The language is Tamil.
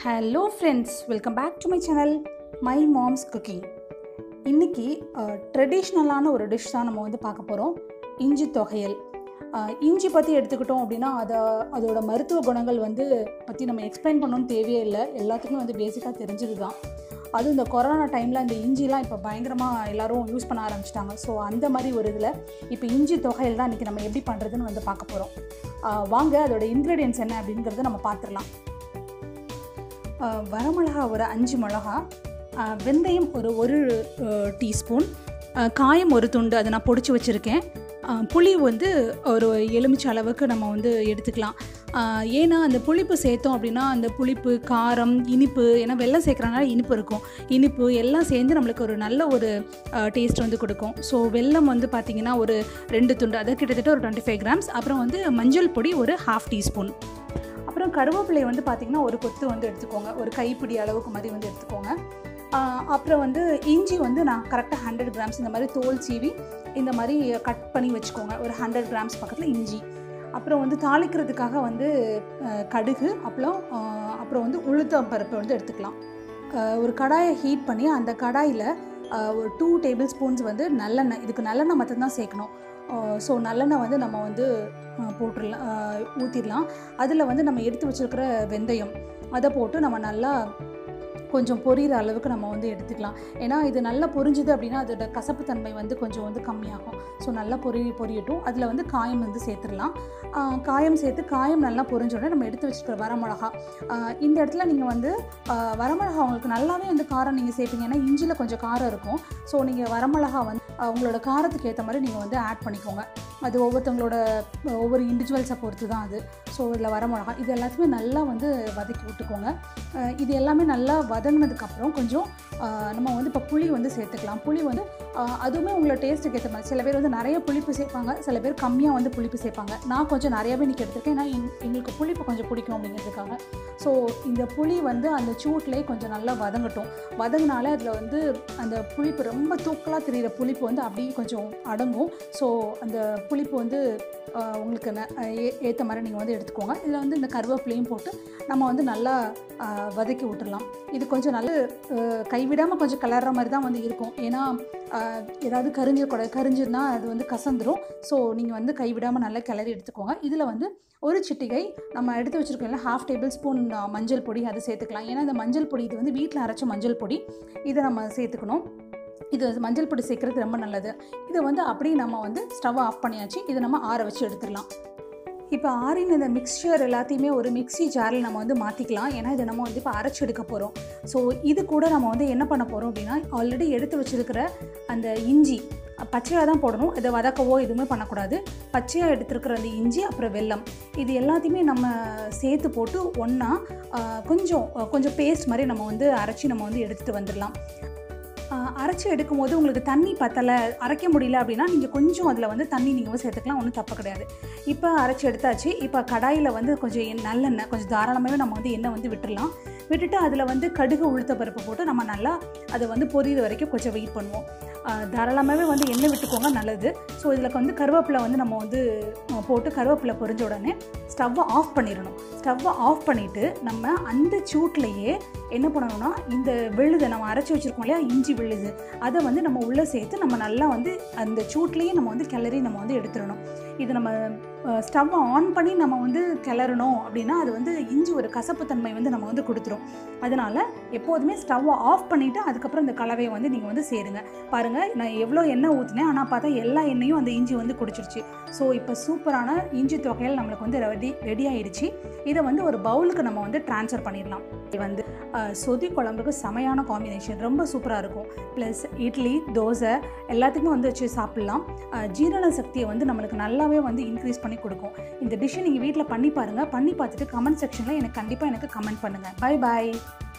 hello friends welcome back to my channel my mom's cooking இன்றைக்கி ட்ரெடிஷ்னலான ஒரு டிஷ் தான் நம்ம வந்து பார்க்க போகிறோம் இஞ்சி தொகையல் அஹ், இஞ்சி பற்றி எடுத்துக்கிட்டோம் அப்படின்னா அதை அதோட மருத்துவ குணங்கள் வந்து பற்றி நம்ம எக்ஸ்பிளைன் பண்ணணும்னு தேவையே இல்லை எல்லாத்துக்குமே வந்து பேசிக்காக தெரிஞ்சது தான் அதுவும் இந்த கொரோனா டைமில் இந்த இஞ்சிலாம் இப்போ பயங்கரமாக எல்லாரும் யூஸ் பண்ண ஆரம்பிச்சிட்டாங்க ஸோ அந்த மாதிரி ஒரு இதில் இப்போ இஞ்சி தொகையில் தான் இன்றைக்கி நம்ம எப்படி பண்ணுறதுன்னு வந்து பார்க்க போகிறோம் வாங்க அதோட இன்க்ரீடியன்ஸ் என்ன அப்படிங்கிறத நம்ம பார்த்துடலாம் ஆஹ் வரமிளகா ஒரு அஞ்சு மிளகா ஆஹ் வெந்தயம் ஒரு ஒரு டீஸ்பூன் காயம் ஒரு துண்டு அதை நான் பொடிச்சு வச்சுருக்கேன் ஆஹ் புளி வந்து ஒரு எலுமிச்சை அளவுக்கு நம்ம வந்து எடுத்துக்கலாம் ஆஹ் ஏன்னா அந்த புளிப்பு சேர்த்தோம் அப்படின்னா அந்த புளிப்பு காரம் இனிப்பு ஏன்னா வெள்ளம் சேர்க்குறனால இனிப்பு இருக்கும் இனிப்பு எல்லாம் சேர்ந்து நம்மளுக்கு ஒரு நல்ல ஒரு டேஸ்ட் வந்து கொடுக்கும் ஸோ வெல்லம் வந்து பார்த்திங்கன்னா ஒரு ரெண்டு துண்டு அது கிட்டத்தட்ட ஒரு டுவெண்ட்டி ஃபைவ் கிராம்ஸ் அப்புறம் வந்து மஞ்சள் பொடி ஒரு ஹாஃப் டீஸ்பூன் அப்புறம் கருவேப்பிலை வந்து பார்த்திங்கன்னா ஒரு கொத்து வந்து எடுத்துக்கோங்க ஒரு கைப்பிடி அளவுக்கு மாதிரி வந்து எடுத்துக்கோங்க ஆஹ் அப்புறம் வந்து இஞ்சி வந்து நான் கரெக்டாக ஹண்ட்ரட் கிராம்ஸ் இந்த மாதிரி தோல் சீவி இந்த மாதிரி கட் பண்ணி வச்சுக்கோங்க ஒரு ஹண்ட்ரட் கிராம்ஸ் பக்கத்தில் இஞ்சி அப்புறம் வந்து தாளிக்கிறதுக்காக வந்து ஆஹ் கடுகு அப்புறம் ஆஹ் அப்புறம் வந்து உளுத்தம் பருப்பு வந்து எடுத்துக்கலாம் ஆஹ் ஒரு கடாயை ஹீட் பண்ணி அந்த கடாயில் ஒரு டூ டேபிள் ஸ்பூன்ஸ் வந்து நல்லெண்ணெய் இதுக்கு நல்லெண்ணெய் மட்டும்தான் சேர்க்கணும் ஸோ நல்லெண்ணெய் வந்து நம்ம வந்து ஆஹ் போட்டுடலாம் ஊற்றிடலாம் அதில் வந்து நம்ம எடுத்து வச்சுருக்கிற வெந்தயம் அதை போட்டு நம்ம நல்லா கொஞ்சம் பொரியிற அளவுக்கு நம்ம வந்து எடுத்துக்கலாம் ஏன்னா இது நல்லா பொரிஞ்சுது அப்படின்னா அதோட கசப்பு தன்மை வந்து கொஞ்சம் வந்து கம்மியாகும் ஸோ நல்லா பொரி பொரியட்டும் அதில் வந்து காயம் வந்து சேர்த்துடலாம் ஆஹ் காயம் சேர்த்து காயம் நல்லா பொரிஞ்ச உடனே நம்ம எடுத்து வச்சுக்கிற வரமிளகா ஆஹ் இந்த இடத்துல நீங்கள் வந்து ஆஹ் வரமிளகா உங்களுக்கு நல்லாவே வந்து காரம் நீங்கள் சேர்ப்பீங்க ஏன்னா இஞ்சியில் கொஞ்சம் காரம் இருக்கும் ஸோ நீங்கள் வரமிளகா வந்து ஆஹ் உங்களோட காரத்துக்கு ஏற்ற மாதிரி நீங்கள் வந்து ஆட் பண்ணிக்கோங்க அது ஒவ்வொருத்தவங்களோட ஒவ்வொரு இண்டிவிஜுவல்ஸை பொறுத்து தான் அது ஸோ இதில் வரமிளகா இது எல்லாத்தையுமே நல்லா வந்து வதக்கி விட்டுக்கோங்க ஆஹ் இது எல்லாமே நல்லா வதங்கினதுக்கப்புறம் கொஞ்சம் ஆஹ் நம்ம வந்து இப்போ புளி வந்து சேர்த்துக்கலாம் புளி வந்து ஆஹ் அதுவுமே உங்களோட டேஸ்ட்டுக்கு ஏற்ற மாதிரி சில பேர் வந்து நிறைய புளிப்பு சேர்ப்பாங்க சில பேர் கம்மியாக வந்து புளிப்பு சேர்ப்பாங்க நான் கொஞ்சம் நிறையாவே இன்றைக்கி எடுத்திருக்கேன் ஏன்னா எங்- எங்களுக்கு புளிப்பு கொஞ்சம் பிடிக்கும் அப்படிங்கிறதுக்காக ஸோ இந்த புளி வந்து அந்த சூட்லேயே கொஞ்சம் நல்லா வதங்கட்டும் வதங்கினாலே அதில் வந்து அந்த புளிப்பு ரொம்ப தூக்கலாக தெரியிற புளிப்பு வந்து அப்படியே கொஞ்சம் அடங்கும் ஸோ அந்த புளிப்பு வந்து ஆஹ், உங்களுக்கு ஏற்ற மாதிரி நீங்கள் வந்து எடுத்துக்கோங்க இதில் வந்து இந்த கருவேப்பிலையும் போட்டு நம்ம வந்து நல்லா ஆஹ், வதக்கி விட்டுறலாம் இது கொஞ்சம் நல்ல கைவிடாமல் கொஞ்சம் கலர்ற மாதிரி தான் வந்து இருக்கும் ஏன்னா ஆஹ், ஏதாவது கரிஞ்சிடக்கூடாது கரிஞ்சிருந்தா அது வந்து கசந்துரும் ஸோ நீங்கள் வந்து கைவிடாமல் நல்லா கிளறி எடுத்துக்கோங்க இதில் வந்து ஒரு சிட்டிகை நம்ம எடுத்து வச்சுருக்கோம்ல ஹாஃப் டேபிள் ஸ்பூன் மஞ்சள் பொடி அதை சேர்த்துக்கலாம் ஏன்னா இந்த மஞ்சள் பொடி இது வந்து வீட்டில் அரைச்ச மஞ்சள் பொடி இதை நம்ம சேர்த்துக்கணும் இது மஞ்சள் பொடி சேர்க்குறது ரொம்ப நல்லது இதை வந்து அப்படியே நம்ம வந்து ஸ்டவ் ஆஃப் பண்ணியாச்சு இதை நம்ம ஆற வச்சு எடுத்துடலாம் இப்போ ஆறின இந்த மிக்ஸ்சர் எல்லாத்தையுமே ஒரு மிக்ஸி ஜாரில் நம்ம வந்து மாற்றிக்கலாம் ஏன்னா இதை நம்ம வந்து இப்போ அரைச்சி எடுக்க போகிறோம் ஸோ இது கூட நம்ம வந்து என்ன பண்ண போகிறோம் அப்படின்னா ஆல்ரெடி எடுத்து வச்சிருக்கிற அந்த இஞ்சி பச்சையாக தான் போடணும் இதை வதக்கவோ எதுவுமே பண்ணக்கூடாது பச்சையாக எடுத்துருக்கிற அந்த இஞ்சி அப்புறம் வெல்லம் இது எல்லாத்தையுமே நம்ம சேர்த்து போட்டு ஒன்றா கொஞ்சம் கொஞ்சம் பேஸ்ட் மாதிரி நம்ம வந்து அரைச்சி நம்ம வந்து எடுத்துகிட்டு வந்துடலாம் ஆஹ் அரைச்சி எடுக்கும்போது உங்களுக்கு தண்ணி பத்தலை அரைக்க முடியல அப்படின்னா நீங்கள் கொஞ்சம் அதில் வந்து தண்ணி நீங்கள் வந்து சேர்த்துக்கலாம் ஒன்றும் தப்பு கிடையாது இப்போ அரைச்சி எடுத்தாச்சு இப்போ கடாயில் வந்து கொஞ்சம் எண்ணெய்- நல்லெண்ணெய் கொஞ்சம் தாராளமாகவே நம்ம வந்து எண்ணெய் வந்து விட்டுடலாம் விட்டுட்டு அதில் வந்து கடுகு உளுத்த பருப்பு போட்டு நம்ம நல்லா அதை வந்து பொரியிற வரைக்கும் கொஞ்சம் வெயிட் பண்ணுவோம் ஆஹ் தாராளமாகவே வந்து எண்ணெய் விட்டுக்கோங்க நல்லது ஸோ இதில் வந்து கருவேப்பிலை வந்து நம்ம வந்து ஆஹ் போட்டு கருவேப்பிலை பொரிஞ்ச உடனே ஸ்டவ்வை ஆஃப் பண்ணிடணும் ஸ்டவ்வை ஆஃப் பண்ணிவிட்டு நம்ம அந்த சூட்லேயே என்ன பண்ணணும்னா இந்த விழுதை நம்ம அரைச்சி வச்சுருக்கோம் இல்லையா இஞ்சி விழுது அதை வந்து நம்ம உள்ளே சேர்த்து நம்ம நல்லா வந்து அந்த சூட்லேயே நம்ம வந்து கிளறி நம்ம வந்து எடுத்துடணும் இது நம்ம ஸ்டவ்வை ஆன் பண்ணி நம்ம வந்து கிளறணும் அப்படின்னா அது வந்து இஞ்சி ஒரு கசப்பு தன்மை வந்து நம்ம வந்து கொடுத்துரும் அதனால் எப்போதுமே ஸ்டவ்வை ஆஃப் பண்ணிவிட்டு அதுக்கப்புறம் இந்த கலவையை வந்து நீங்கள் வந்து சேருங்க பாருங்கள் நான் எவ்வளோ எண்ணெய் ஊற்றினேன் ஆனால் பார்த்தா எல்லா எண்ணெயும் அந்த இஞ்சி வந்து குடிச்சிருச்சு ஸோ இப்போ சூப்பரான இஞ்சி தொகையல் நம்மளுக்கு வந்து ரெடி ரெடி ஆயிடுச்சு இதை வந்து ஒரு பவுலுக்கு நம்ம வந்து ட்ரான்ஸ்ஃபர் பண்ணிடலாம் இது வந்து அஹ், சொதி குழம்புக்கு செமையான காம்பினேஷன் ரொம்ப சூப்பராக இருக்கும் ப்ளஸ் இட்லி தோசை எல்லாத்துக்குமே வந்து வச்சு சாப்பிட்லாம் அஹ், ஜீரண சக்தியை வந்து நம்மளுக்கு நல்லாவே வந்து இன்க்ரீஸ் பண்ணி கொடுக்கும் இந்த டிஷ்ஷை நீங்கள் வீட்டில் பண்ணி பாருங்கள் பண்ணி பார்த்துட்டு கமெண்ட் செக்ஷனில் எனக்கு கண்டிப்பாக எனக்கு கமெண்ட் பண்ணுங்கள் பை பாய்